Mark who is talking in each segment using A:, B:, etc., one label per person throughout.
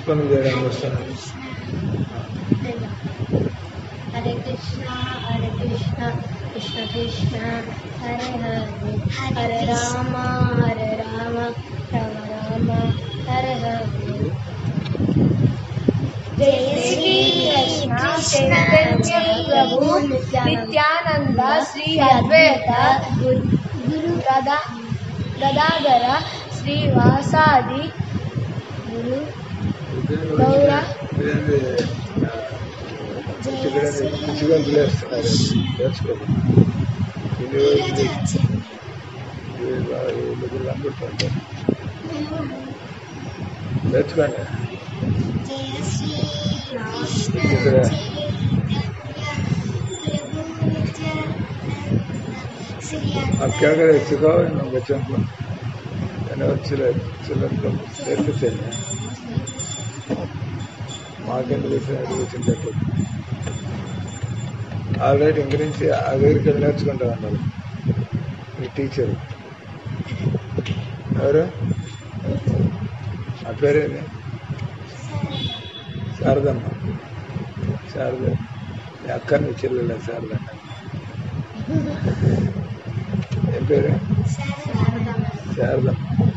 A: పనులు చేయడానికి వస్తాను
B: హరే కృష్ణ హరే కృష్ణ కృష్ణ కృష్ణ హరే హరే హరే రామ హరే రామ రామ రామ హరే హరే జయ శ్రీ కృష్ణ చైతన్య ప్రభు నిత్యానంద శ్రీ అద్వైత గురు గదా గదాధర శ్రీవాసాది గురు గౌర
A: పిచ్చిగంతులు వేస్తున్నారు నేర్చుకోండి ఇన్ని రోజులు వీళ్ళు కనబడుతుంటారు నేర్చుకోండి
B: జయ శ్రీ కృష్ణ
A: ఇక్కడ आप क्या करें सिखाओ इन बच्चों को मैंने और चिल्ला चिल्ला कम देखते चले మాకెందుకు వచ్చిన ఎడ్యుకేషన్ చెప్పు ఆల్రెడీ ఇంక నుంచి ఆ దగ్గరికి వెళ్ళి నేర్చుకుంటా ఉన్నారు మీ టీచర్ ఎవరు ఆ పేరేంటి శారదమ్మ శారద మీ అక్క మీ చెల్లెల శారద ఏం పేరు శారదమ్మ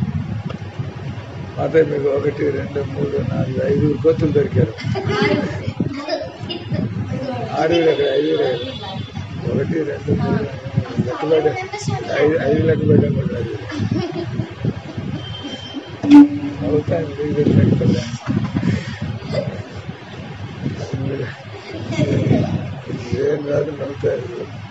A: మాతో మీకు ఒకటి రెండు మూడు నాలుగు ఐదుగురు కోతులు దొరికారు ఆరుగురు అక్కడ ఐదుగురు ఒకటి రెండు మూడు లెక్క పెట్ట ఐదు ఐదు లెక్క పెట్టాం కూడా ఐదుగురు అవుతాను మీకు తెలిసి లెక్క పెట్టాను ఏం కాదు నవ్వుతారు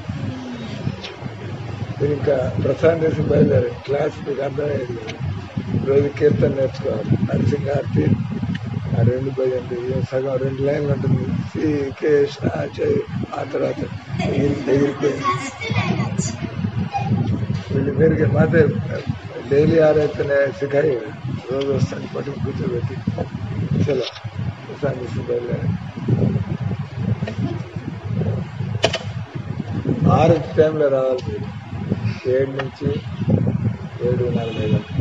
A: మీరు ఇంకా ప్రశాంత్ దేశం బయలుదేరి క్లాస్ మీకు అర్థమయ్యేది కదా. రోజు కీర్తన నేర్చుకోవాలి నరసింహార్తి ఆ రెండు భజనలు ఈ సగం రెండు లైన్లు ఉంటుంది శ్రీ కృష్ణ చేయి ఆ తర్వాత ఎగిరి ఎగిరిపోయింది వీళ్ళు పేరుకి మాతే డైలీ ఆరైతేనే సిఖాయి రోజు వస్తాను పట్టుకు కూర్చోబెట్టి చలో ప్రశాంత్ దేశం బయలుదేరి ఆరు టైంలో రావాలి మీరు ఏడు నుంచి ఏడు నలభై గంటలు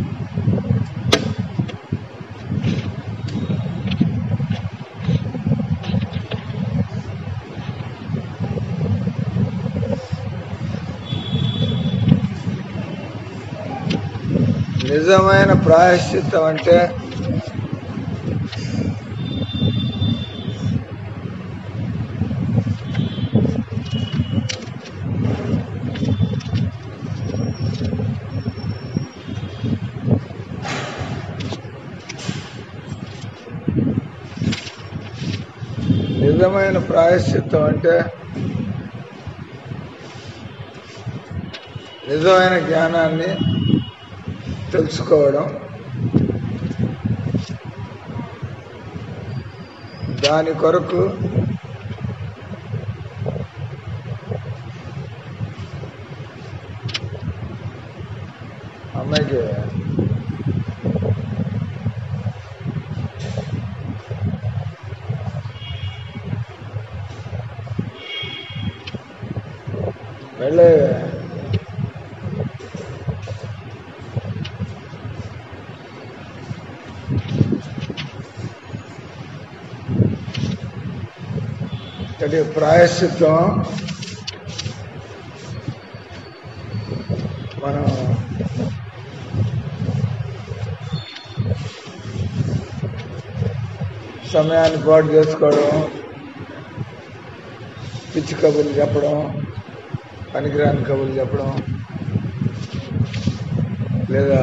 A: నిజమైన ప్రాయశ్చిత్తం అంటే నిజమైన ప్రాయశ్చిత్తం అంటే నిజమైన జ్ఞానాన్ని తెలుసుకోవడం దాని కొరకు అమ్మాయికి వెళ్ళే అంటే ప్రాయశ్చిత్తం మనం సమయాన్ని పాటు చేసుకోవడం పిచ్చి కబుర్లు చెప్పడం పనికిరాని కబుర్లు చెప్పడం లేదా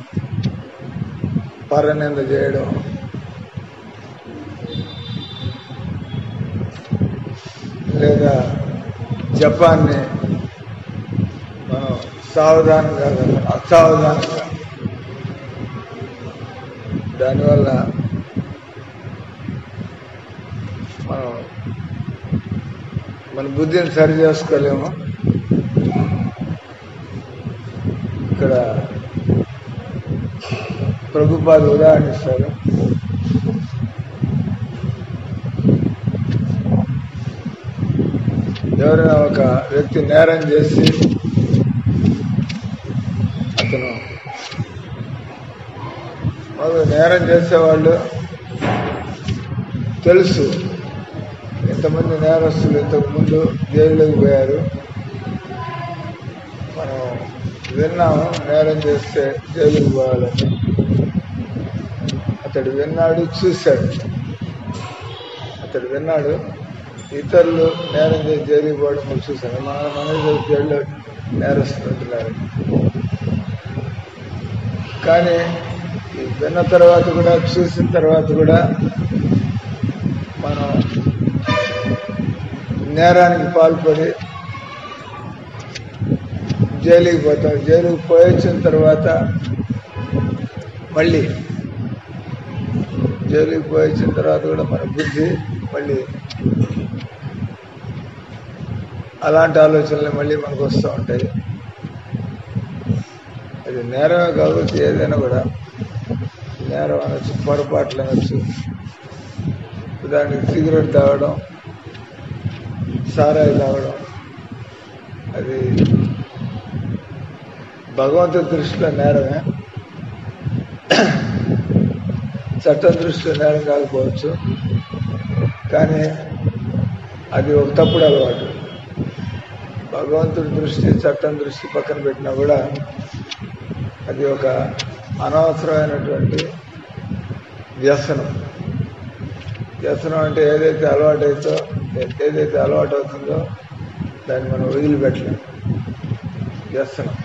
A: పరనింద చేయడం లేదా జపాన్ని మనం సావధానంగా కాకుండా అసావధానంగా దానివల్ల మనం మన బుద్ధిని సరి చేసుకోలేము ఇక్కడ ప్రభుపాద ఉదాహరణ ఇస్తారు ఎవరైనా ఒక వ్యక్తి నేరం చేసి అతను వాళ్ళు నేరం చేసేవాళ్ళు తెలుసు ఇంతమంది నేరస్తులు ఇంతకు ముందు జైల్లోకి పోయారు మనం విన్నాము నేరం చేస్తే జైలుకి పోవాలని అతడు విన్నాడు చూశాడు అతడు విన్నాడు ఇతరులు నేరం చేసి జైలుకి పోవడం మనం చూశాను మన మన జైల్లో నేరస్తుంటున్నారు కానీ ఈ విన్న తర్వాత కూడా చూసిన తర్వాత కూడా మనం నేరానికి పాల్పడి జైలుకి పోతాం జైలుకి పోయి వచ్చిన తర్వాత మళ్ళీ జైలుకి పోయి వచ్చిన తర్వాత కూడా మన బుద్ధి మళ్ళీ అలాంటి ఆలోచనలు మళ్ళీ మనకు వస్తూ ఉంటాయి అది నేరమే కావచ్చు ఏదైనా కూడా నేరం అనొచ్చు పొరపాట్లు అనొచ్చు ఉదాహరణకి సిగరెట్ తాగడం సారాయి తాగడం అది భగవంతుడి దృష్టిలో నేరమే చట్టం దృష్టిలో నేరం కాకపోవచ్చు కానీ అది ఒక తప్పుడు అలవాటు భగవంతుడి దృష్టి చట్టం దృష్టి పక్కన పెట్టినా కూడా అది ఒక అనవసరమైనటువంటి వ్యసనం వ్యసనం అంటే ఏదైతే అలవాటు అవుతో ఏదైతే అలవాటు అవుతుందో దాన్ని మనం వదిలిపెట్టలేం వ్యసనం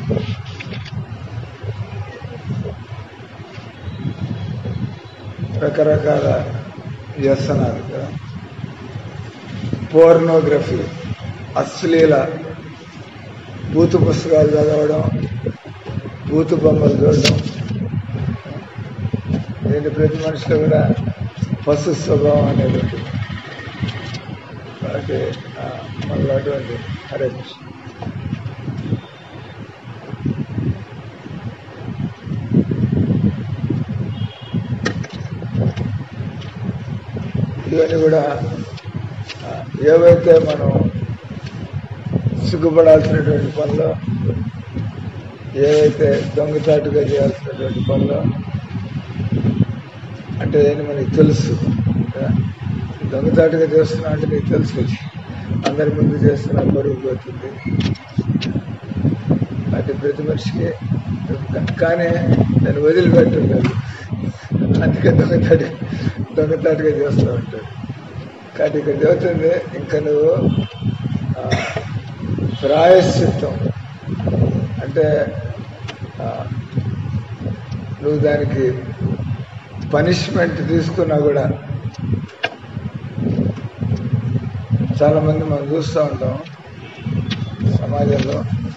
A: రకరకాల వ్యసనాలు కదా పోర్నోగ్రఫీ అశ్లీల బూతు పుస్తకాలు చదవడం బూతు బొమ్మలు చూడడం దీని ప్రతి మనిషిలో కూడా పశు స్వభావం అనేది ఉంటుంది కాబట్టి ఆ, మనలో అటువంటి హరే కృష్ణ ఇవన్నీ కూడా ఆ, ఏవైతే మనం సిగ్గుపడాల్సినటువంటి పనులు ఏవైతే దొంగచాటుగా చేయాల్సినటువంటి పనులు అంటే ఏంటి మనకి తెలుసు కదా? దొంగచాటుగా చేస్తున్నా అంటే నీకు తెలుసు అది. అందరి ముందు చేస్తున్నా బరువు పోతుంది అది ప్రతి మనిషికి కానీ నేను వదిలిపెట్టుండాలి అందుకే దొంగతాటి దొంగతాటుగా చేస్తూ ఉంటాడు కాబట్టి ఇక్కడ చెబుతుంది ఇంకా నువ్వు ఆ, ప్రాయశ్చిత్తం అంటే ఆ, నువ్వు దానికి పనిష్మెంట్ తీసుకున్నా కూడా చాలా మంది మనం చూస్తూ ఉంటాం సమాజంలో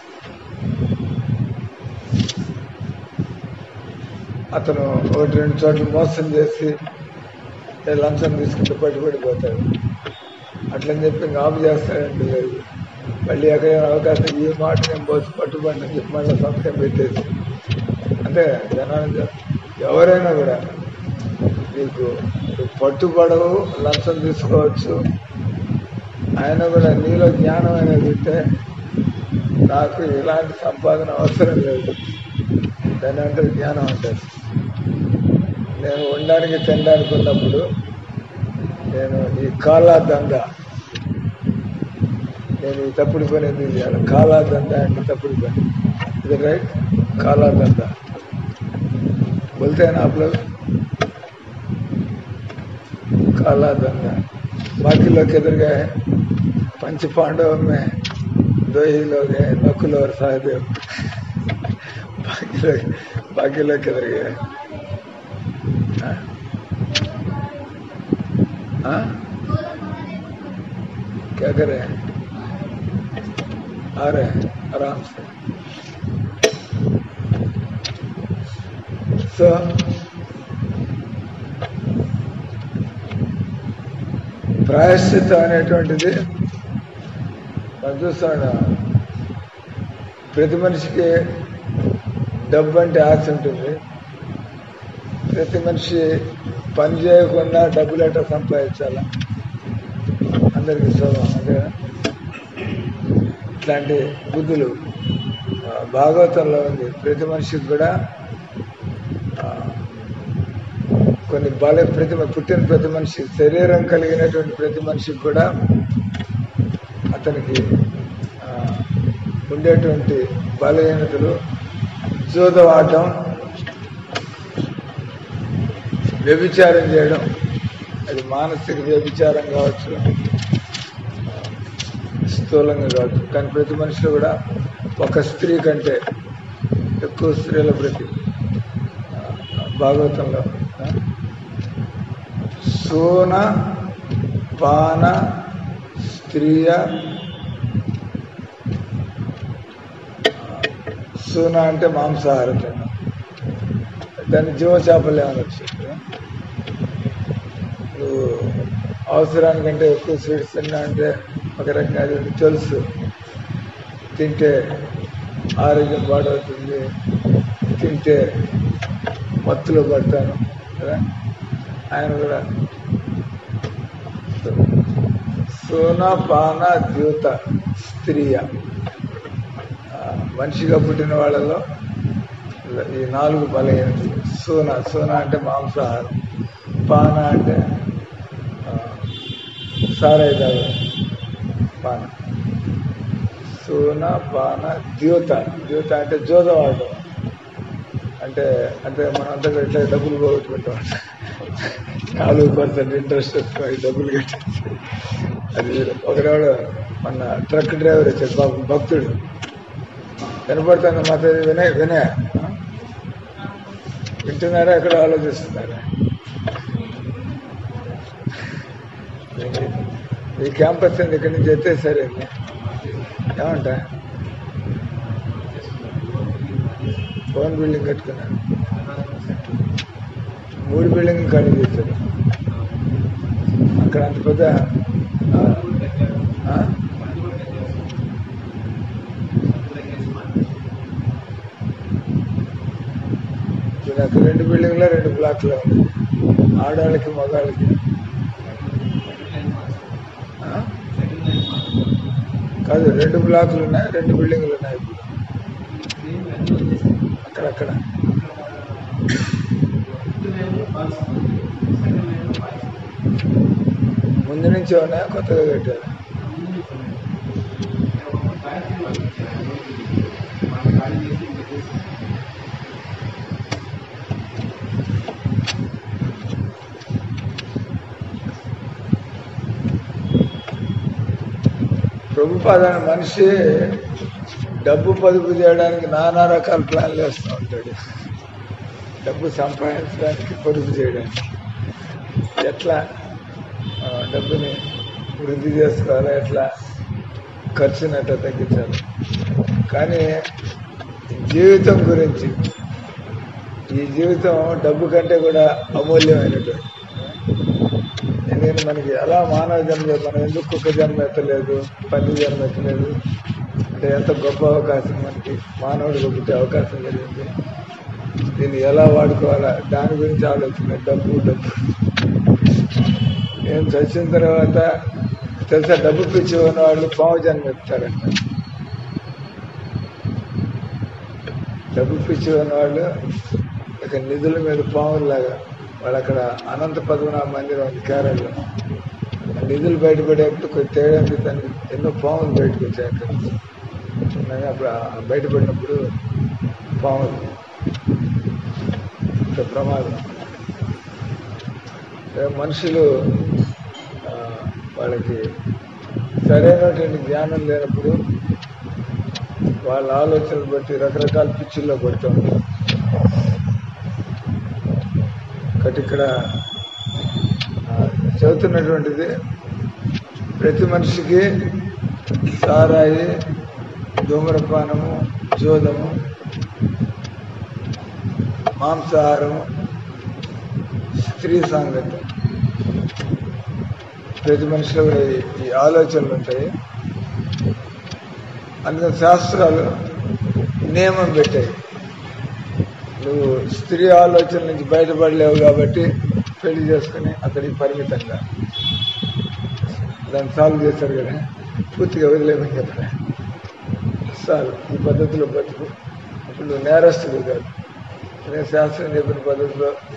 A: అతను ఒకటి రెండు చోట్ల మోసం చేసి ఏ లంచం తీసుకుంటే పట్టుబడిపోతాడు అట్లని చెప్పి ఇంకా ఆపు చేస్తాడంటే లేదు మళ్ళీ ఎక్కడైనా అవకాశం ఈ మాట నేను పోసి పట్టుబడి చెప్పి మళ్ళీ సంతకం పెట్టేసి అంటే జనాలు ఎవరైనా కూడా నీకు నువ్వు పట్టుబడవు లంచం తీసుకోవచ్చు ఆయన కూడా నీలో జ్ఞానం అనేది ఉంటే నాకు ఇలాంటి సంపాదన అవసరం లేదు దాని అంటే జ్ఞానం అంటారు నేను ఉండడానికి తినడానికి ఉన్నప్పుడు నేను ఈ కాలా దంద నేను ఈ తప్పుడు పని ఎందుకు చేయాలి కాలా దంద అంటే తప్పుడు పని ఇది రైట్ కాలా దంద बोलते हैं ना आप लोग काला धंधा बाकी लोग किधर गए हैं पंच पांडव में दो ही लोग हैं नकुल और सहदेव बाकी लोग बाकी लोग किधर गए हैं हाँ? हाँ? क्या कर रहे हैं आ रहे हैं आराम से సో ప్రాయశ్చిత్తం అనేటువంటిది మనం చూస్తాడు ప్రతి మనిషికి డబ్బు అంటే ఆశ ఉంటుంది ప్రతి మనిషి పని చేయకుండా డబ్బులు ఎట్లా సంపాదించాల అందరికీ స్వభావం అదే ఇట్లాంటి బుద్ధులు ఆ, భాగవతంలో ఉంది ప్రతి మనిషికి కూడా ఆ, కొన్ని బల ప్రతి పుట్టిన ప్రతి మనిషి శరీరం కలిగినటువంటి ప్రతి మనిషికి కూడా అతనికి ఆ, ఉండేటువంటి బలహీనతలు జూదం ఆడటం వ్యభిచారం చేయడం అది మానసిక వ్యభిచారం కావచ్చు స్థూలంగా కావచ్చు కానీ ప్రతి మనిషిలో కూడా ఒక స్త్రీ కంటే ఎక్కువ స్త్రీల ప్రతి ఆ, భాగవతంలో ఆ, సోన పాన స్త్రీయ సూన అంటే మాంసాహారం తినడం దాన్ని జీవచాపలే అనొచ్చు నువ్వు అవసరానికంటే ఎక్కువ స్వీట్స్ తిన్నా అంటే ఒక రకంగా అది తెలుసు తింటే ఆరోగ్యం పాడవుతుంది తింటే మత్తులో పడతాను కదా ఆయన కూడా సోన పాన ద్యూత స్త్రీయ ఆ, మనిషిగా పుట్టిన వాళ్ళలో ఈ నాలుగు బలహీనతలు సోన సోన అంటే మాంసాహారం పాన అంటే ఆ, సారాయి తాగడం పాన సోన పాన ద్యూత ద్యూత అంటే జోదం ఆడడం అంటే అంటే మనం అంతా ఎట్లా డబ్బులు పోగొట్టుకుంటాం నాలుగు పర్సెంట్ ఇంట్రెస్ట్ వస్తుంది డబ్బులు కట్టేసి అది వేరు. ఒకరాడు మన ట్రక్ డ్రైవర్ వచ్చాడు బాబు భక్తుడు కనపడుతుంది మాతో వినయ్ వినయ వింటున్నారా ఎక్కడ ఆలోచిస్తున్నారా ఈ క్యాంపస్ అండి ఇక్కడి నుంచి ఎత్తేసారు ఏమంటా ఫోన్ బిల్డింగ్ కట్టుకున్నాను మూడు బిల్డింగ్ ఖాళీ చేశారు అక్కడ అంత పెద్ద ఆ, ఆ? ఇప్పుడు నాకు రెండు బిల్డింగ్లో రెండు బ్లాక్లో ఉంది ఆడవాళ్ళకి మగవాళ్ళకి ఆ? కాదు రెండు బ్లాకులు ఉన్నాయి రెండు బిల్డింగ్లు ఉన్నాయి ఇప్పుడు అక్కడక్కడ ముందు నుంచి ఉన్నాయా కొత్తగా కట్టారు ప్రభుపాదాన్ని మనిషి డబ్బు పొదుపు చేయడానికి నానా రకాల ప్లాన్లు వేస్తూ ఉంటాడు డబ్బు సంపాదించడానికి పొదుపు చేయడానికి ఎట్లా ఆ, డబ్బుని వృద్ధి చేసుకోవాలి ఎట్లా ఖర్చుని ఎట్లా తగ్గించాలి కానీ జీవితం గురించి ఈ జీవితం డబ్బు కంటే కూడా అమూల్యమైనటువంటి ఎందుకంటే మనకి ఎలా మానవ జన్మ మనం ఎందుకు కుక్క జన్మ ఎత్తలేదు పంది జన్మ ఎత్తలేదు అంటే ఎంత గొప్ప అవకాశం మనకి మానవుడికి పుట్టే అవకాశం జరిగింది దీన్ని ఎలా వాడుకోవాలా దాని గురించి ఆలోచన డబ్బు డబ్బు నేను చచ్చిన తర్వాత తెలుసా డబ్బు పిచ్చి ఉన్న వాళ్ళు పాము జన్మ ఎత్తారంట డబ్బు పిచ్చి ఉన్న వాళ్ళు ఇక నిధుల మీద పాములాగా వాళ్ళు అక్కడ అనంత పద్మనాభ మందిరం ఉంది కేరళలో ఆ నిధులు బయటపడేప్పుడు కొంచెం తేడా దానికి ఎన్నో పాములు బయటకు వచ్చాయి అక్కడ ఉన్నాయి. అప్పుడు ఆ బయటపడినప్పుడు పాములు ఇంత ప్రమాదం ఏ మనుషులు ఆ, వాళ్ళకి సరైనటువంటి జ్ఞానం లేనప్పుడు వాళ్ళ ఆలోచనలు బట్టి రకరకాల పిచ్చుల్లో పడుతూ ఉంటారు కాబట్టి ఇక్కడ ఆ, చదువుతున్నటువంటిది ప్రతి మనిషికి సారాయి ధూమ్రపానము జోదము మాంసాహారము స్త్రీ సాంగత్యం ప్రతి మనిషిలో కూడా ఈ- ఈ ఆలోచనలు ఉంటాయి అందుకని శాస్త్రాలు నియమం పెట్టాయి నువ్వు స్త్రీ ఆలోచన నుంచి బయటపడలేవు కాబట్టి పెళ్లి చేసుకుని అక్కడికి పరిమితంగా దాన్ని సాల్వ్ చేశారు కదా పూర్తిగా వదిలేమని చెప్పలే సాల్వ్ ఈ పద్ధతిలో బతుకు అప్పుడు నువ్వు నేరస్తుడు కాదు నేను శాస్త్రం చెప్పిన పద్ధతిలో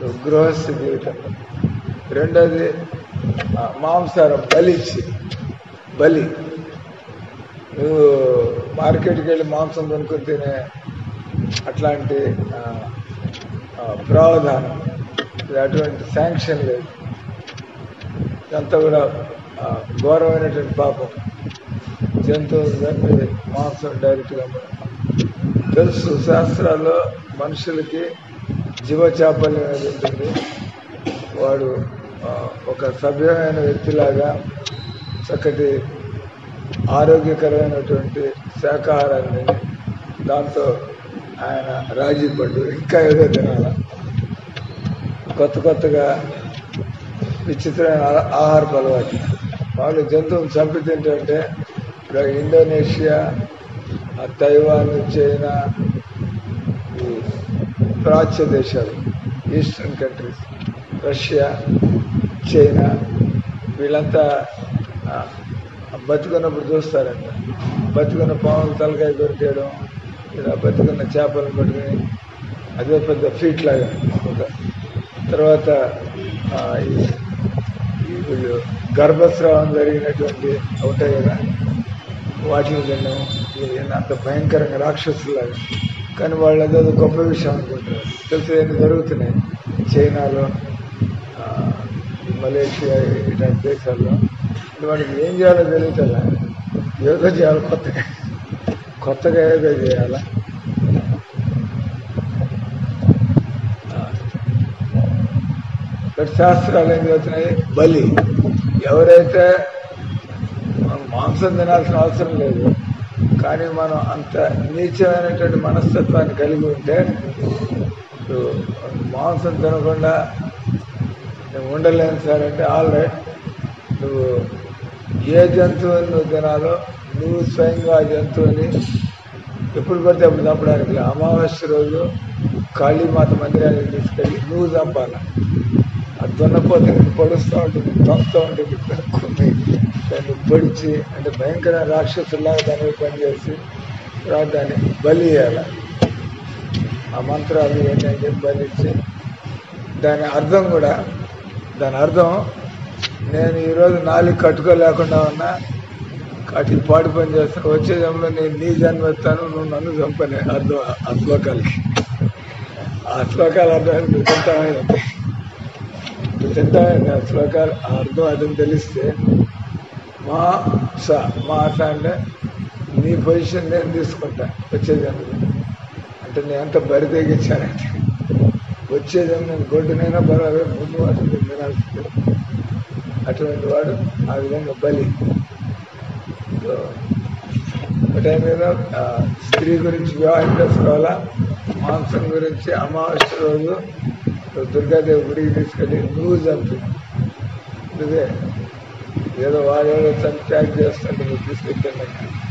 A: గృహస్థ జీవితంలో రెండోది ఆ, మాంసాహారం బలిచ్చి బలి నువ్వు మార్కెట్కి వెళ్ళి మాంసం కొనుక్కొని తినే అట్లాంటి ఆ, ఆ, ప్రావధానం ఇది అటువంటి శాంక్షన్ లేదు ఇదంతా కూడా ఆ, ఘోరమైనటువంటి పాపం జంతువులు చంపి మాంసం డైరెక్ట్గా తెలుసు శాస్త్రాల్లో మనుషులకి జీవచాపల్యం అనేది ఉంటుంది వాడు ఆ, ఒక సభ్యమైన వ్యక్తిలాగా చక్కటి ఆరోగ్యకరమైనటువంటి శాకాహారాన్ని దాంతో ఆయన రాజీ పడ్డు ఇంకా ఏదో తినాల కొత్త కొత్తగా విచిత్రమైన ఆ- ఆహారపు అలవాటు వాళ్ళు జంతువులు చంపి తింటుంటే ఇప్పుడు ఇండోనేషియా ఆ తైవాన్ చైనా ఈ ప్రాచ్య దేశాలు ఈస్టర్న్ కంట్రీస్ రష్యా చైనా వీళ్ళంతా ఆ, బతుకున్నప్పుడు చూస్తారంట బతుకున్న పాములు తలకాయ కొరికేయడం ఇలా బతుకున్న చేపలను పట్టుకుని అదే పెద్ద ఫీట్ లాగా ఒక తర్వాత ఆ, ఈ ఈ వీళ్ళు గర్భస్రావం జరిగినటువంటి ఉంటాయి కదా వాటిని తినడం ఇవన్నీ అంత భయంకరంగా రాక్షసులాగా కానీ వాళ్ళు అదే గొప్ప విషయం అనుకుంటారు తెలిసి ఎన్ని జరుగుతున్నాయి చైనాలో ఆ, ఈ మలేషియా ఇట్లాంటి దేశాల్లో ఇది వాడికి ఏం చేయాలో తెలియటలా ఏదో చేయాలి కొత్తగా కొత్తగా ఏదో చేయాలా ఆ. ఇక్కడ శాస్త్రాలు ఏం చెబుతున్నాయి బలి ఎవరైతే మనం మాంసం తినాల్సిన అవసరం లేదు కానీ మనం అంత నీచమైనటువంటి మనస్తత్వాన్ని కలిగి ఉంటే ఇప్పుడు మాంసం తినకుండా నేను ఉండలేను సార్ అంటే ఆల్ రైట్ నువ్వు ఏ జంతువుని నువ్వు తినాలో నువ్వు స్వయంగా ఆ జంతువుని ఎప్పుడు పడితే అప్పుడు చంపడానికి లేదు. అమావాస్య రోజు కాళీమాత మందిరానికి తీసుకెళ్ళి నువ్వు చంపాలి ఆ దున్నపోతే నీకు పొడుస్తూ ఉంటుంది తొంతూ ఉంటుంది కొన్ని దాన్ని పొడిచి అంటే భయంకర రాక్షసులాగా దాని మీద పనిచేసి తర్వాత దాన్ని బలి ఇవ్వాలి ఆ మంత్రాలు ఇవన్నీ అని చెప్పి బలి ఇచ్చి దాని అర్థం కూడా దాని అర్థం నేను ఈరోజు నాలుగు కట్టుకోలేకుండా ఉన్నా అటు పాడు పని చేస్తాను వచ్చే జన్మలో నేను నీ జన్మ ఎత్తాను నువ్వు నన్ను చంపని అర్థం ఆ శ్లోకాలకి ఆ శ్లోకాలు అర్థం నువ్వు తింటామని నువ్వు తింటామని ఆ శ్లోకాలు ఆ అర్థం అదని తెలిస్తే మా స మా స అంటే నీ పొజిషన్ నేను తీసుకుంటా వచ్చే జన్మలో అంటే నేను ఎంత బరి తెగించానంటే వచ్చే జన్మ నేను గొడ్డునైనా పర్వాలేదు ముందు వాటిని నేను తినాల్సిందే అటువంటి వాడు ఆ విధంగా బలి సో, ఒక టైం మీద ఆ, స్త్రీ గురించి వివాహం చేసుకోవాలా మాంసం గురించి అమావాస్య రోజు దుర్గాదేవి గుడికి తీసుకెళ్ళి నువ్వు చంపి నువ్వే ఏదో వాడేదో చంపి ప్యాక్ చేస్తుంటే నువ్వు తీసుకెళ్ళాను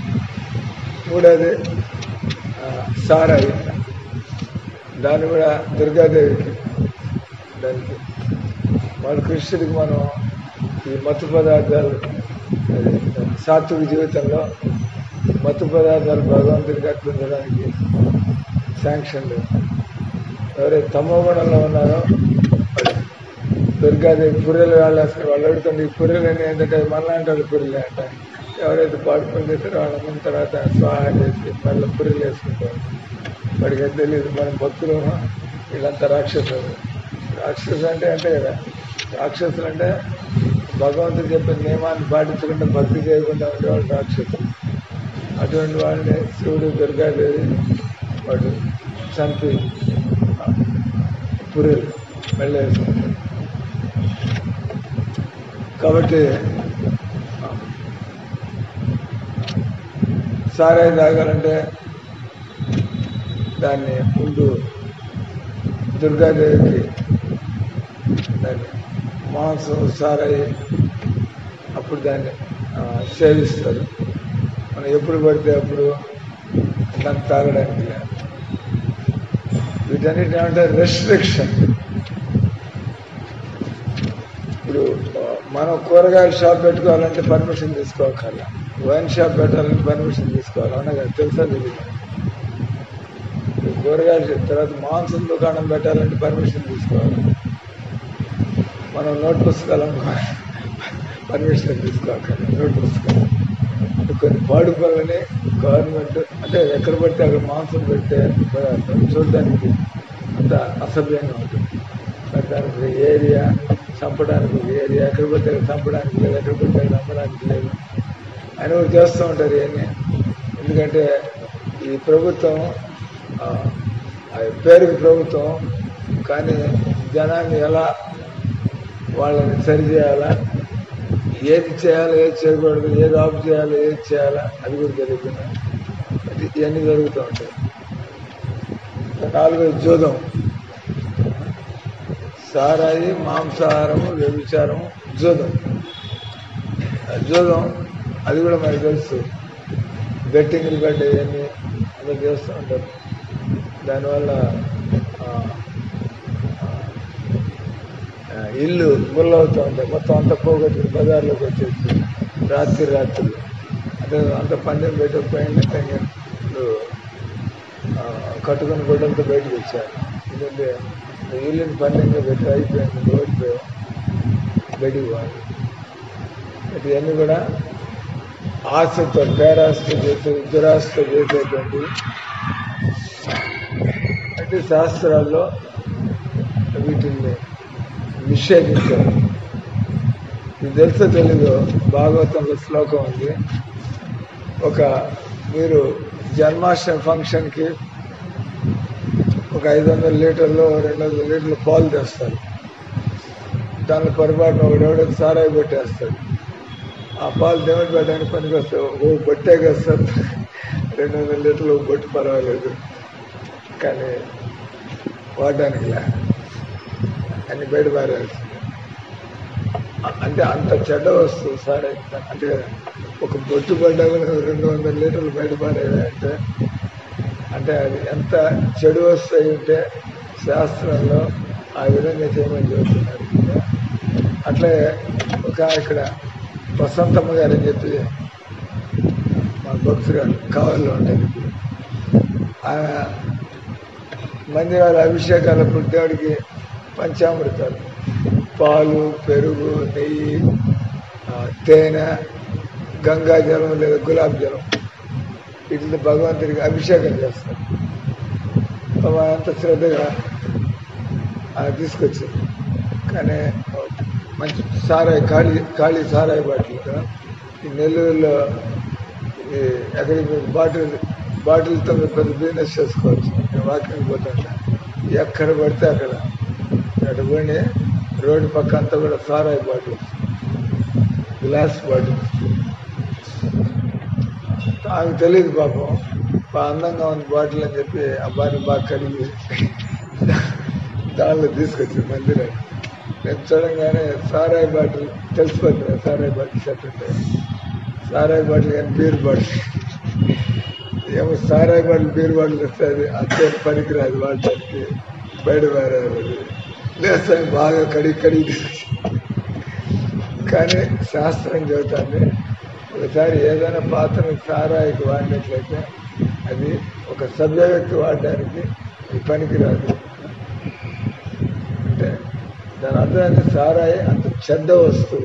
A: మూడోది ఆ, సారాయి దాన్ని కూడా దుర్గాదేవికి దానికి మన కృష్ణుడికి మనం ఈ మత్తు పదార్థాలు అది సాత్విక జీవితంలో మత్తు పదార్థాలు భగవంతుడికి అర్పించడానికి శాంక్షన్ లేదు ఎవరైతే తమో గుణంలో ఉన్నారో వాళ్ళు దుర్గాదేవి పుర్రెలు వేళ్ళేస్తారు వాళ్ళు అడుగుతుంది ఈ పుర్రెలు అని ఏంటంటే మనలాంటి వాళ్ళు పుర్రెలే అంట ఎవరైతే పాడుకొని చేస్తారో వాళ్ళ ముందు తర్వాత స్వాహ చేసి మళ్ళీ పుర్రెలు వేసుకుంటారు వాడికి అది తెలియదు మనం భక్తులు వీళ్ళంతా రాక్షసులు రాక్షసులు అంటే అంటే కదా రాక్షసులు అంటే భగవంతుడు చెప్పిన నియమాన్ని పాటించకుండా భక్తి చేయకుండా ఉండేవాళ్ళు రాక్షసులు అటువంటి వాళ్ళని శివుడు దుర్గాదేవి వాడు చంపి పురులు వెళ్ళేసుకుంటాడు కాబట్టి సారాయి తాగాలంటే దాన్ని ముందు దుర్గాదేవికి దాన్ని మాంసం సారాయి అప్పుడు దాన్ని ఆ, సేవిస్తారు మనం ఎప్పుడు పడితే అప్పుడు దాన్ని తాగడానికి లేదు వీటన్నిటిని ఏమంటారు రెస్ట్రిక్షన్ ఇప్పుడు ఆ, మనం కూరగాయల షాప్ పెట్టుకోవాలంటే పర్మిషన్ తీసుకోవాలి వైన్ షాప్ పెట్టాలంటే పర్మిషన్ తీసుకోవాలి అవునా కదా తెలుసా తెలియదు ఇప్పుడు కూరగాయల షాప్ తర్వాత మాంసం దుకాణం పెట్టాలంటే పర్మిషన్ తీసుకోవాలి మనం నోట్ పుస్తకాలు అమ్ముకోవాలి పర్మిషన్ తీసుకోవాలి నోట్ పుస్తకాలు అంటే కొన్ని పాడు పనులని గవర్నమెంట్ అంటే ఎక్కడ పడితే అక్కడ మాంసం పెట్టే పదార్థం చూడడానికి అంత అసభ్యంగా ఉంటుంది మరి దానికి ఒక ఏరియా చంపడానికి ఒక ఏరియా ఎక్కడ పడితే అక్కడ చంపడానికి లేదు ఎక్కడ పడితే అక్కడ అమ్మడానికి లేదు అని ఒకటి చేస్తూ ఉంటారు ఇవన్నీ ఎందుకంటే ఈ ప్రభుత్వం ఆ, ఆ పేరుకి ప్రభుత్వం కానీ జనాన్ని ఎలా వాళ్ళని సరి చేయాలా ఏది చేయాలో ఏది చేయకూడదు ఏది ఆఫ్ చేయాలో ఏది చేయాలా అది కూడా జరుగుతుంది అది ఇవన్నీ జరుగుతూ ఉంటాయి నాలుగోది జోదం సారాయి మాంసాహారము వ్యభిచారము జోదం ఆ జోదం అది కూడా మనకు తెలుసు బెట్టింగ్లు బెడ్ ఇవన్నీ అలా చేస్తూ ఉంటారు దానివల్ల ఆ, ఆ, ఇల్లు గుల్లవుతూ ఉంటాయి మొత్తం అంతా పోగొట్టుకుని బజార్లోకి వచ్చేసి రాత్రి రాత్రి అంటే అంత పందెం పెట్టకపోయిందంటే ఇప్పుడు ఆ, కట్టుకుని గుడ్డలతో బయటకు వచ్చారు ఎందుకంటే ఇల్లుని పందెంగా పెట్టి అయిపోయింది ఓడిపోయాం బయటికి పోవాలి అంటే ఇవన్నీ కూడా ఆశతో పేరాశతో చేసే దురాశతో చేసేటువంటి అంటే శాస్త్రాల్లో వీటిని నిషేధించారు ఇది తెలుసో తెలీదు భాగవతంలో శ్లోకం ఉంది ఒక మీరు జన్మాష్టమి ఫంక్షన్కి ఒక ఐదు వందల లీటర్లు రెండు వందల లీటర్లు పాలు తెస్తారు దానిలో పొరపాటున ఒకడెవడో సారాయి పెట్టేస్తాడు ఆ పాలు దేవుడు పెట్టడానికి పనికి వస్తాయి ఓ బొట్టే వేస్తారు రెండు వందల లీటర్లు ఒక బొట్టు పర్వాలేదు కానీ వాడడానికి లే అన్ని బయట పారేయాల్సిందే అ- అంటే అంత చెడ్డ వస్తువు సార్ అంటే ఒక బొట్టు పడ్డా కూడా రెండు వందల లీటర్లు బయట పారేయాలంటే అంటే అది ఎంత చెడు వస్తువు అయి ఉంటే శాస్త్రంలో ఆ విధంగా చేయమని చెబుతున్నారు అట్లే ఒక ఇక్కడ వసంతమ్మ గారు అని చెప్పి మా భక్తులు గారు కావాలో ఉంటుంది ఆమె మందిరాల అభిషేకాలప్పుడు దేవుడికి పంచామృతాలు పాలు పెరుగు నెయ్యి ఆ, తేనె గంగా జలం లేదా గులాబ్ జలం వీటితో భగవంతుడికి అభిషేకం చేస్తారు పాపం అంత శ్రద్ధగా ఆమె తీసుకొచ్చింది కానీ మంచి సారాయి ఖాళీ ఖాళీ సారాయి బాటిల్ కదా ఈ నెల్లూరులో ఈ ఎక్కడికి బాటిల్ బాటిల్తో మీరు పెద్ద బిజినెస్ చేసుకోవచ్చు నేను వాకింగ్ పోతుంటా ఎక్కడ పడితే అక్కడ అక్కడ పోయి రోడ్డు పక్క అంతా కూడా సారాయి బాటిల్ గ్లాస్ బాటిల్ ఆమెకు తెలియదు పాపం బాగా అందంగా ఉంది బాటిల్ అని చెప్పి ఆ బాటిల్ బాగా కడిగి దానిలో తీసుకొచ్చింది మందిరాన్ని నేను చూడంగానే సారాయి బాటిల్ తెలిసిపోతుంది సారాయి బాటిల్ సెట్ ఉంటాయి సారాయి బాటిల్ కానీ బీర్ బాటిల్ ఏమో సారాయి బాటిల్ బీర్ బాటిల్ వస్తే అది అంతే పనికిరాదు వాడటానికి బయట పారేది లేదు సార్ బాగా కడిగి కడిగి కానీ శాస్త్రం చెబుతుంది ఒకసారి ఏదైనా పాత్రను సారాయికి వాడినట్లయితే అది ఒక సభ్య వ్యక్తి వాడడానికి అది పనికిరాదు అంటే దాని అర్థం అంటే సారాయి అంత చెడ్డ వస్తువు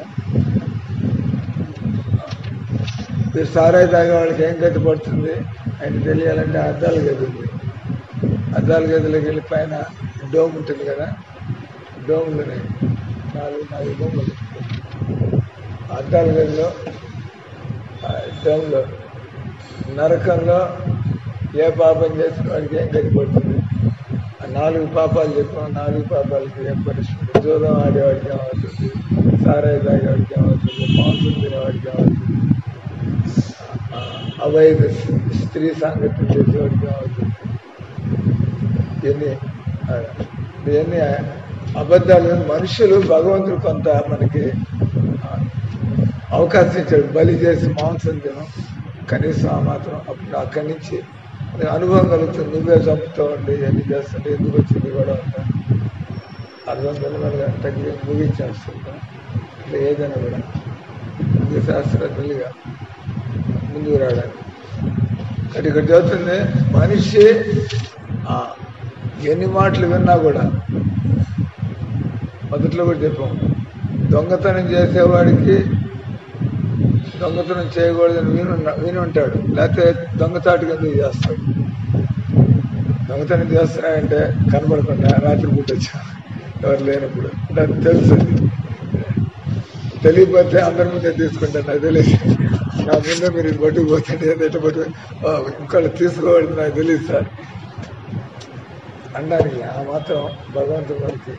A: మీరు సారాయి తాగే వాళ్ళకి ఏం గతి పడుతుంది ఆయన తెలియాలంటే అద్దాల గది ఉంది అద్దాల గదిలోకి వెళ్ళి పైన డోమ్ ఉంటుంది కదా డోమ్లోనే నాలుగు నాలుగు డోమ్లు అద్దాల గదిలో ఆ డోమ్లో నరకంలో ఏ పాపం చేసిన వాడికి ఏం గతి పడుతుంది ఆ నాలుగు పాపాలు చెప్పాం నాలుగు పాపాలకి ఏం పనిష్మెంట్ జోదం ఆడేవాడికి ఏమవుతుంది సారాయి తాగేవాడికి ఏమవుతుంది మాంసం తినేవాడికి ఏమవుతుంది ఆ, అవైధ స్త్రీ సాంగత్యం చేసేవాడికి ఏమవుతుంది ఇవన్నీ ఆ, ఇవన్నీ అబద్ధాలు మనుషులు భగవంతుడు కొంత మనకి ఆ, అవకాశం ఇచ్చాడు బలి చేసి మాంసం తినం కనీసం ఆ మాత్రం అప్పుడు అక్కడి నుంచి నీకు అనుభవం కలుగుతుంది నువ్వే చంపుతూ ఉండి ఇవన్నీ చేస్తుంటే ఎందుకు వచ్చింది కూడా ఉంటా అర్థం మెల్లమెల్లగా తగ్గి ముగించేస్తుంటా ఇట్లా ఏదైనా కూడా ముందు శాస్త్రజ్ఞులుగా ముందుకు రావడానికి అంటే ఇక్కడ చదువుతుంది మనిషి ఆ, ఎన్ని మాటలు విన్నా కూడా మొదట మొదట్లో కూడా చెప్పాం దొంగతనం చేసేవాడికి దొంగతనం చేయకూడదని విను విని ఉంటాడు లేకపోతే దొంగచాటుగా ఎందుకు చేస్తాడు దొంగతనం చేస్తున్నాయంటే కనబడకుండా రాత్రి పూట వచ్చా ఎవరు లేనప్పుడు నాకు తెలుసు అది. తెలియకపోతే అందరి ముందే తీసుకుంటాను నాకు తెలియదు నా ముందే మీరు ఇది పట్టుకుపోతుంటే ఏదో ఇట్లా పట్టు ఇంకోళ్ళు తీసుకోవడం నాకు తెలియదు సార్ అనడానికి ఆ మాత్రం భగవంతుడు మనకి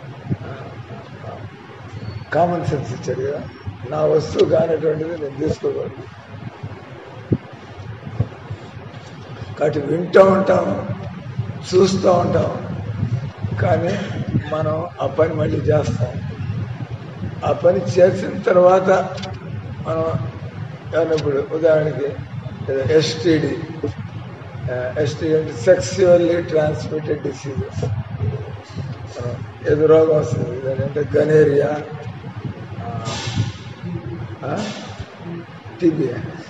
A: కామన్ సెన్స్ ఇచ్చాడు కదా నా వస్తువు కానటువంటిది నేను తీసుకోకూడదు కాబట్టి వింటూ ఉంటాం చూస్తూ ఉంటాం కానీ మనం ఆ పని మళ్ళీ చేస్తాం ఆ పని చేసిన తర్వాత మనం ఏమన్నా ఇప్పుడు ఉదాహరణకి ఎస్టీడి ఎస్టీడీ అంటే సెక్సువల్లీ ట్రాన్స్మిటెడ్ డిసీజెస్ ఏదో రోగం వస్తుంది దాని గనేరియా టీబీ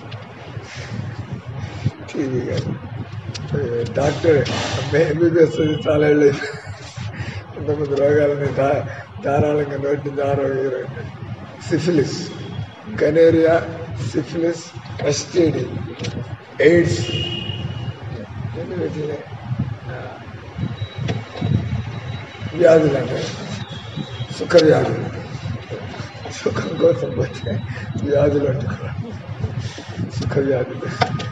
A: టీబీ కాదు డాక్టర్ ఎంబీబీఎస్ అది చాలా ఏళ్ళు ఇంతకుముందు రోగాలని దా ధారాళంగా నోటి నుంచి ఆరోగ్యం syphilis gonorrhoea syphilis STD AIDS ఎన్ని వీటిని ఆ, వ్యాధులు అంటే సుఖ వ్యాధులు సుఖం కోసం వచ్చే వ్యాధులు అంటున్నారు సుఖ వ్యాధులు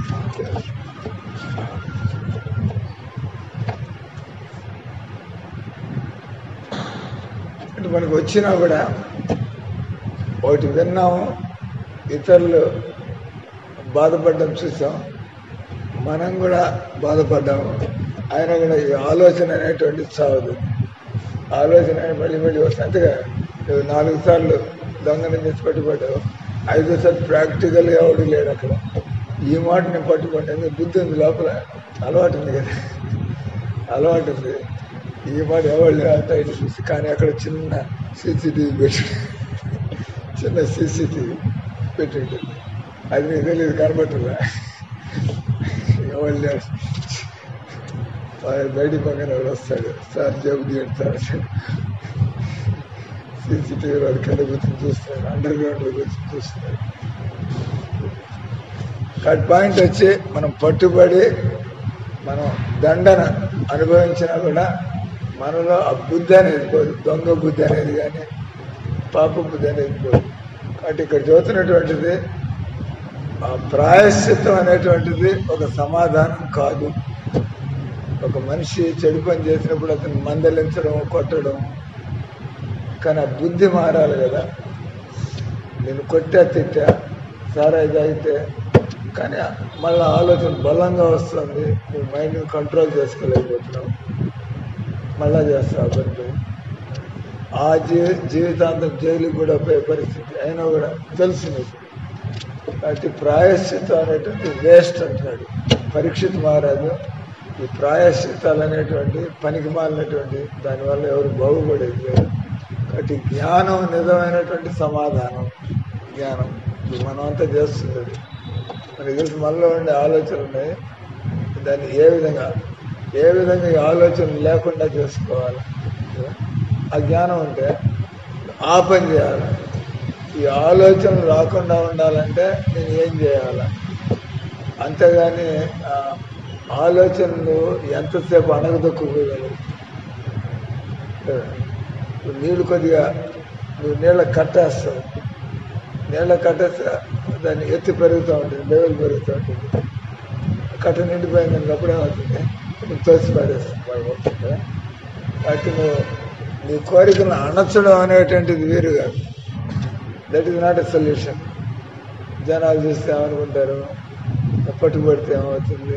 A: అంటే మనకు వచ్చినా కూడా ఒకటి విన్నాము ఇతరులు బాధపడడం చూసాం మనం కూడా బాధపడ్డాము ఆయన కూడా ఈ ఆలోచన అనేటువంటి చావదు ఆలోచన అనేది మళ్ళీ మళ్ళీ వస్తుంది అంతేగా నువ్వు నాలుగు సార్లు దొంగని తెచ్చి పట్టుబడ్డావు ఐదోసారి ప్రాక్టికల్గా ఎవడు లేడు అక్కడ ఈ మాట నేను పట్టుకుంటే బుద్ధి ఉంది లోపల అలవాటు ఉంది కదా అలవాటు ఉంది ఈ మాట ఎవరు లేరు అంతా ఇటు చూసి కానీ అక్కడ చిన్న సీసీటీవీ పెట్టి చిన్న సీసీటీవీ పెట్టిండు అది నీకు తెలియదు కనబట్టురా ఎవరు లేరు బయటికి పక్కన ఎవరు వస్తాడు సార్ జబ్బు తీయండి సార్ సీసీటీవీ వాడు కింద కూర్చొని చూస్తున్నాడు అండర్ గ్రౌండ్లో కూర్చొని చూస్తున్నాడు కట్ పాయింట్ వచ్చి మనం పట్టుబడి మనం దండన అనుభవించినా కూడా మనలో ఆ బుద్ధి అనేది పోదు దొంగ బుద్ధి అనేది కానీ పాప బుద్ధి అనేది పోదు కాబట్టి ఇక్కడ చదువుతున్నటువంటిది ఆ ప్రాయశ్చిత్తం అనేటువంటిది ఒక సమాధానం కాదు ఒక మనిషి చెడు పని చేసినప్పుడు అతను మందలించడం కొట్టడం కానీ ఆ బుద్ధి మారాలి కదా నేను కొట్టా తిట్టా సారాయి తాగితే కానీ మళ్ళీ ఆలోచన బలంగా వస్తుంది నువ్వు మైండ్ని కంట్రోల్ చేసుకోలేకపోతున్నావు మళ్ళా చేస్తావు ఆ పని పోయి. ఆ జీ జీవితాంతం జైలుకి కూడా పోయే పరిస్థితి అయినా కూడా తెలుసు నీకు కాబట్టి ప్రాయశ్చిత్తం అనేటువంటి వేస్ట్ అంటున్నాడు పరీక్షిత్ మహారాజు ఈ ప్రాయశ్చిత్తాలు అనేటువంటి పనికి మాలినటువంటి దానివల్ల ఎవరు బాగుపడేది లేదు కాబట్టి జ్ఞానం నిజమైనటువంటి సమాధానం జ్ఞానం ఇది మనం అంతా చేస్తుంది మనకి తెలిసి మనలో ఉండే ఆలోచనలు ఉన్నాయి దాన్ని ఏ విధంగా ఏ విధంగా ఈ ఆలోచన లేకుండా చేసుకోవాలి ఆ జ్ఞానం ఉంటే ఆ పని చేయాలి ఈ ఆలోచనలు రాకుండా ఉండాలంటే నేను ఏం చేయాలి అంతేగాని ఆ, ఆలోచనలు ఎంతసేపు అణగదొక్కుకోగలవు ఇప్పుడు నీళ్ళు కొద్దిగా నువ్వు నీళ్ళ కట్టేస్తావు నీళ్ళ కట్టేస్తే దాన్ని ఎత్తి పెరుగుతూ ఉంటుంది లెవెల్ పెరుగుతూ ఉంటుంది కట్ట నిండిపోయింది అప్పుడే అవుతుంది నువ్వు తోసి పడేస్తుంది బాగా వస్తుంది కాబట్టి నువ్వు నీ కోరికను అణచడం అనేటువంటిది వేరు కాదు that is not a solution జనాలు చూస్తే ఏమనుకుంటారు పట్టుబడితే ఏమవుతుంది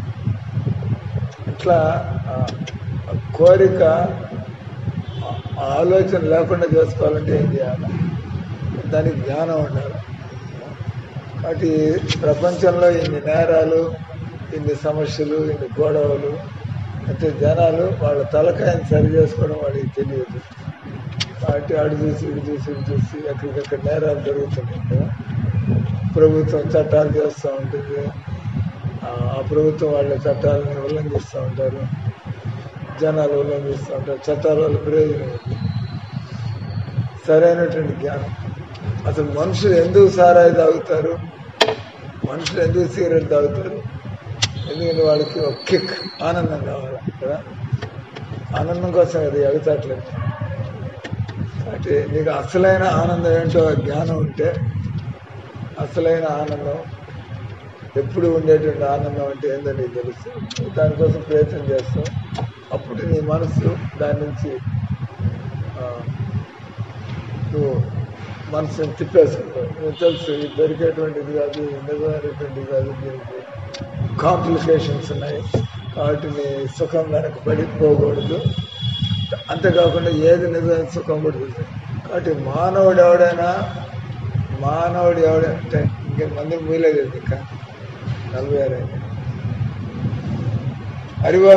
A: ఇట్లా ఆ, ఆ కోరిక ఆ- ఆ ఆలోచన లేకుండా చేసుకోవాలంటే ఏం చేయాలి దానికి జ్ఞానం ఉండాలి కాబట్టి ప్రపంచంలో ఇన్ని నేరాలు ఇన్ని సమస్యలు ఇన్ని గొడవలు అయితే జనాలు వాళ్ళ తలకాయని సరి చేసుకోవడం వాళ్ళకి తెలియదు కాబట్టి అటు చూసి ఇటు చూసి ఇటు చూసి ఎక్కడికక్కడ నేరాలు జరుగుతున్నాయి కదా ప్రభుత్వం చట్టాలు చేస్తూ ఉంటుంది ఆ ఆ ప్రభుత్వం వాళ్ళ చట్టాలను ఉల్లంఘిస్తూ ఉంటారు జనాలు ఉల్లంఘిస్తూ ఉంటారు చట్టాల వల్ల ప్రయోజనం ఉంది సరైనటువంటి జ్ఞానం అసలు మనుషులు ఎందుకు సారాయి తాగుతారు మనుషులు ఎందుకు సిగరెట్ తాగుతారు ఎందుకంటే వాళ్ళకి ఒక కిక్ ఆనందం కావాలి కదా ఆనందం కోసం అది ఎగతాట్లేదు కాబట్టి నీకు అసలైన ఆనందం ఏంటో జ్ఞానం ఉంటే అసలైన ఆనందం ఎప్పుడు ఉండేటువంటి ఆనందం అంటే ఏందో నీకు తెలుసు నువ్వు దానికోసం ప్రయత్నం చేస్తావు అప్పుడు నీ మనసు దాని నుంచి ఆ, నువ్వు మనసుని తిప్పేసుకుంటావు నువ్వు తెలుసు ఇది దొరికేటువంటిది కాదు ఇది నిజమైనటువంటిది కాదు దీనికి కాంప్లికేషన్స్ ఉన్నాయి కాబట్టి నీ సుఖం వెనక పడిపోకూడదు అంతేకాకుండా ఏది నిజమైన సుఖం కూడా తెలుసు కాబట్టి మానవుడు ఎవడైనా మానవుడు ఎవడంటే ఇంకా మంది మీలేదు ఇంకా నలభై ఆరు అయింది అరివా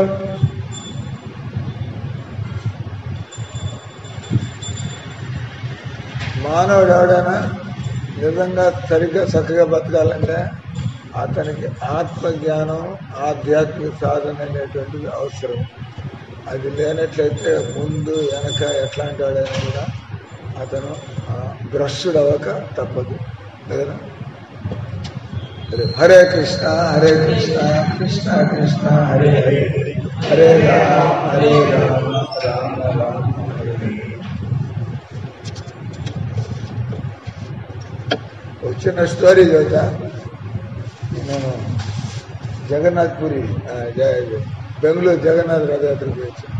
A: మానవుడు ఎవడైనా నిజంగా సరిగ్గా చక్కగా బతకాలంటే అతనికి ఆత్మజ్ఞానం ఆధ్యాత్మిక సాధన అనేటువంటిది అవసరం అది లేనట్లయితే ముందు వెనక ఎట్లాంటి వాడైనా కూడా అతను ఆ, భ్రష్టుడు అవ్వక తప్పదు కదా హరే హరే కృష్ణ హరే కృష్ణ కృష్ణ కృష్ణ హరే హరే హరే రామ హరే రామ రామ రామ హరే హరే. ఒక చిన్న స్టోరీ చెబుతా నేను జగన్నాథ్ పురి ఆ, జ- బెంగళూరు జగన్నాథ్ రథయాత్రకు వచ్చాను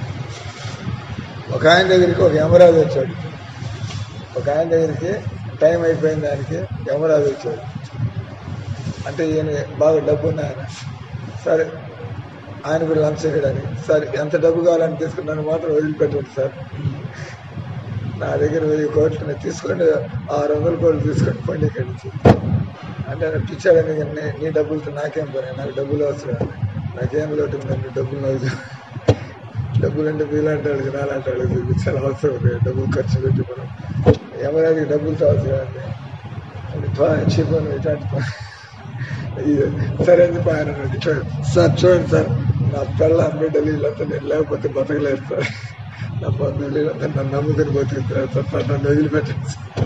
A: ఒక ఆయన దగ్గరికి ఒక యమరాజు వచ్చాడు ఒక ఆయన దగ్గరికి టైం అయిపోయిన దానికి యమరాజు వచ్చాడు అంటే ఈయన బాగా డబ్బు ఉంది ఆయన సరే ఆయన కూడా లంచ్ ఇవ్వడానికి సరే ఎంత డబ్బు కావాలని తీసుకున్నాను మాత్రం వదిలిపెట్టండి సార్ నా దగ్గర వెయ్యి కోట్లు నేను తీసుకోండి ఆరు వందల కోట్లు తీసుకొని పండి ఇక్కడి నుంచి అంటే ఆయన పిచ్చాడని నీ నీ డబ్బులతో నాకేం పని నాకు డబ్బులు అవసరం నాకేం లోటు ఉందండి డబ్బులు నాకు డబ్బులు అంటే మీలాంటి వాళ్ళకి నాలాంటి వాళ్ళకి చాలా అవసరం ఉంది డబ్బులు ఖర్చు పెట్టి మనం ఎవరికి డబ్బులతో అవసరం అండి అది పా- చెప్పాను ఇట్లాంటి పా- ఇది సరే అని చెప్పి ఆయన అన్నాడు, "చూడండి, సార్ చూడండి సార్ నా పిల్ల బిడ్డలు వీళ్ళంతా నేను లేకపోతే బతకలేదు సార్ నా బంధువులు వీళ్ళంతా నన్ను నమ్ముకుని బతుకుతారు సార్ సార్ నన్ను వదిలిపెట్టండి సార్."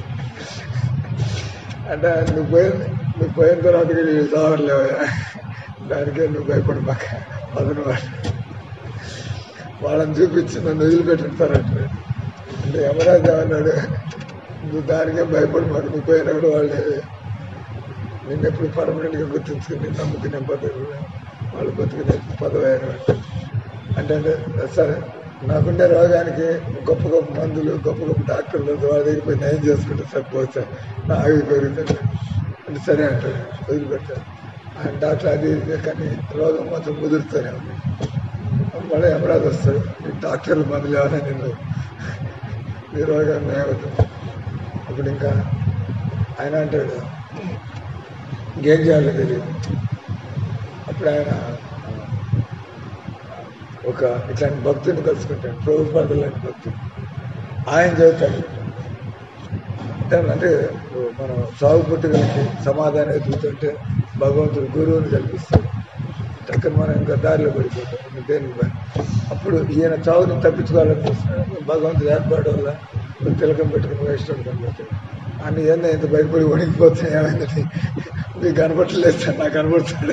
A: అంటే నువ్వు పోయిన నువ్వు పోయిన తర్వాత కూడా వీళ్ళు చావట్లేవా దానికే నువ్వు భయపడి మాక పదను వాడు వాళ్ళని చూపించి నన్ను వదిలిపెట్టండి సార్ అంటే అంటే యమరాజు అన్నాడు నువ్వు దానికే భయపడి మాకు నువ్వు పోయినప్పుడు వాళ్ళు నిన్ను ఎప్పుడు పర్మనెంట్గా గుర్తుంచుకుని నమ్ముకునే బతుకు వాళ్ళు బతుకునే పదవి అయిన అంటే అంటే సరే నాకుండే రోగానికి గొప్ప గొప్ప మందులు గొప్ప గొప్ప డాక్టర్లు వాళ్ళ దగ్గర పోయి నయం చేసుకుంటే సరిపోవచ్చు నా ఆగి పెరుగుతుంది అంటే సరే అంటాడు వదిలిపెట్టాడు ఆయన డాక్టర్ అది ఇది కానీ రోగం మాత్రం ముదురుతూనే ఉంది మళ్ళీ ఎమరాదు వస్తాడు ఈ డాక్టర్లు మందులు ఎవరైనా నిన్ను ఈ రోగాన్ని నయమవుతుంది అప్పుడు ఇంకా ఆయన అంటాడు ఇంకేం చేయాలో తెలియదు అప్పుడు ఆయన ఒక ఇట్లాంటి భక్తుని కలుసుకుంటాడు ప్రభుపాద లాంటి భక్తుడు ఆయన చెబుతాడు అంటే అంటే మనం సాగు పుట్టుకలకి సమాధానం ఎదుగుతుంటే భగవంతుడు గురువుని కల్పిస్తాడు టక్కన మనం ఇంకా దారిలో పడిపోతాం ఇంకా దేనికి పని అప్పుడు ఈయన చావుని తప్పించుకోవాలని చూస్తున్నాడు భగవంతుడు ఏర్పాటు వల్ల ఒక తిలకం పెట్టుకుని వేస్తాడు కనబడతాడు అన్ని ఏందో ఇంత భయపడి వణికిపోతున్నాయి ఏమైందని మీకు కనబట్టలేదు సార్ నాకు కనబడుతున్నాడు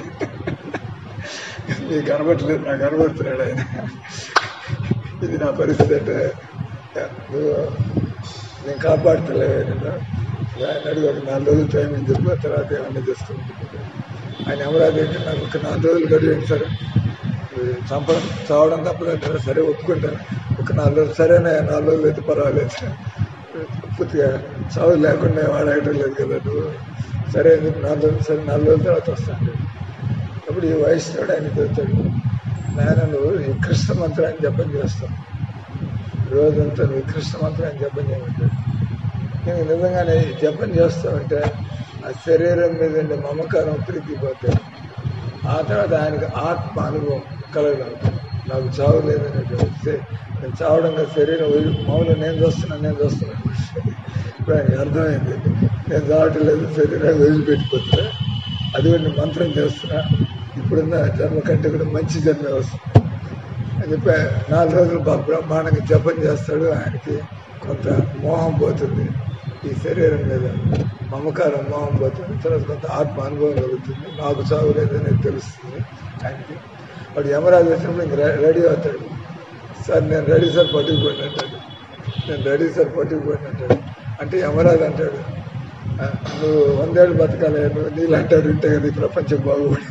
A: మీకు కనబట్టలేదు నాకు కనబడుతున్నాడు ఆయన ఇది నా పరిస్థితి అంటే నువ్వు నేను కాపాడుతలేవు నేను ఆయన అడిగి ఒక నాలుగు రోజులు టైం అని చెప్పి తర్వాత ఏమన్నా చేసుకుంటుంది ఆయన అమరావతి అంటే నాకు ఒక నాలుగు రోజులు గడియండి సరే మీరు చంపడం చావడం తప్పదంటారు సరే ఒప్పుకుంటాను ఒక నాలుగు రోజులు సరేనా నాలుగు రోజులు అయితే పర్వాలేదు పూర్తిగా చావు లేకుండా వాడటం లేదు కదా నువ్వు సరే అని చెప్పి నాలుగు రోజులు సరే నాలుగు రోజుల తర్వాత వస్తాను అప్పుడు ఈ వైష్ణవుడు ఆయన చెప్తాడు నాయన నువ్వు ఈ కృష్ణ మంత్రాన్ని జపం చేస్తావు రోజంతా నువ్వు కృష్ణ మంత్రాన్ని జపం చేయమంటాడు నేను నిజంగానే ఈ జపం చేస్తామంటే ఆ శరీరం మీద ఉండే మమకారం ప్రీతిపోతాడు ఆ తర్వాత ఆయనకి ఆత్మ అనుభవం కలగలుగుతాడు నాకు చావు లేదనేటువంటి నేను చావడంగా శరీరం వదిలి మామూలుగా నేను చూస్తున్నాను నేను చూస్తున్నాను ఇప్పుడు ఆయనకి అర్థమైంది నేను చావటం లేదు శరీరాన్ని వదిలిపెట్టిపోతున్నా అది కూడా నేను మంత్రం చేస్తున్నా ఇప్పుడున్న జన్మ కంటే కూడా మంచి జన్మ వస్తుంది అని చెప్పి నాలుగు రోజులు బాగా బ్రహ్మాండంగా జపం చేస్తాడు ఆయనకి కొంత మోహం పోతుంది ఈ శరీరం మీద మమకారం మోహం పోతుంది తర్వాత కొంత ఆత్మ అనుభవం కలుగుతుంది నాకు చావు లేదని తెలుస్తుంది ఆయనకి వాడు యమరాజు వచ్చినప్పుడు ఇంక రె- రెడీ అవుతాడు సార్ నేను రెడీ సార్ పట్టుకుపోయిన అంటాడు నేను రెడీ సార్ పట్టుకుపోయిన అంటాడు అంటే యమరాజు అంటాడు "ఆ, నువ్వు వందేళ్ళు బతకాలి నువ్వు నీళ్ళంటాడు ఉంటే కదా ఈ ప్రపంచం బాగుపడేది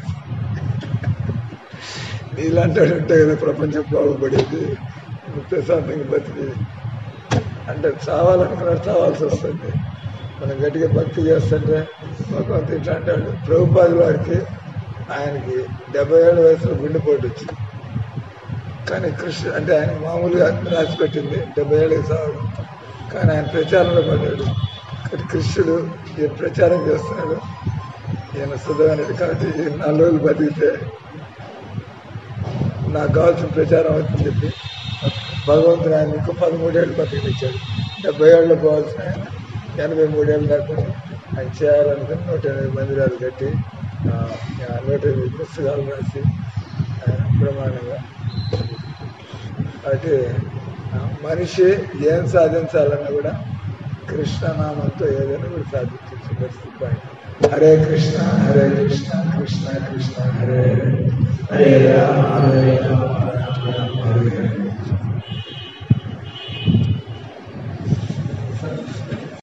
A: నీళ్ళంటాడు ఉంటే కదా ప్రపంచం బాగుపడేది నువ్వు ప్రశాంతంగా బతికి అంటే చావాలనుకున్నాడు చావాల్సి వస్తుంది మనం గట్టిగా భక్తి చేస్తుంటే భగవంతు ఇట్లా అంటాడు ప్రభుపాది వారికి ఆయనకి డెబ్బై ఏళ్ళ వయసులో గుండెపోటు వచ్చింది కానీ కృష్ణ అంటే ఆయన మామూలుగా రాసి పెట్టింది డెబ్బై ఏళ్ళకి సావడం కానీ ఆయన ప్రచారంలో పడ్డాడు కానీ కృష్ణుడు ఈయన ప్రచారం చేస్తున్నాడు ఈయన సుధమైనది కాబట్టి ఈ నాలుగు రోజులు బతికితే నాకు కావాల్సిన ప్రచారం అవుతుంది చెప్పి భగవంతుడు ఆయన ఇంకో పదమూడేళ్ళు బతికిచ్చాడు డెబ్బై ఏళ్ళు పోవాల్సిన ఆయన ఎనభై మూడేళ్ళు దాకా ఆయన చేయాలనుకుని నూట ఎనిమిది మందిరాలు కట్టి ఆ, ఆ నూట ఎనిమిది పుస్తకాలు రాసి ఆయన ప్రమాణంగా అయితే ఆ, మనిషి ఏం సాధించాలన్నా కూడా కృష్ణనామంతో ఏదైనా కూడా సాధించవచ్చు పరిస్థితి పాయింట్. హరే కృష్ణ హరే కృష్ణ కృష్ణ కృష్ణ హరే హరే హరే రామ హరే రామ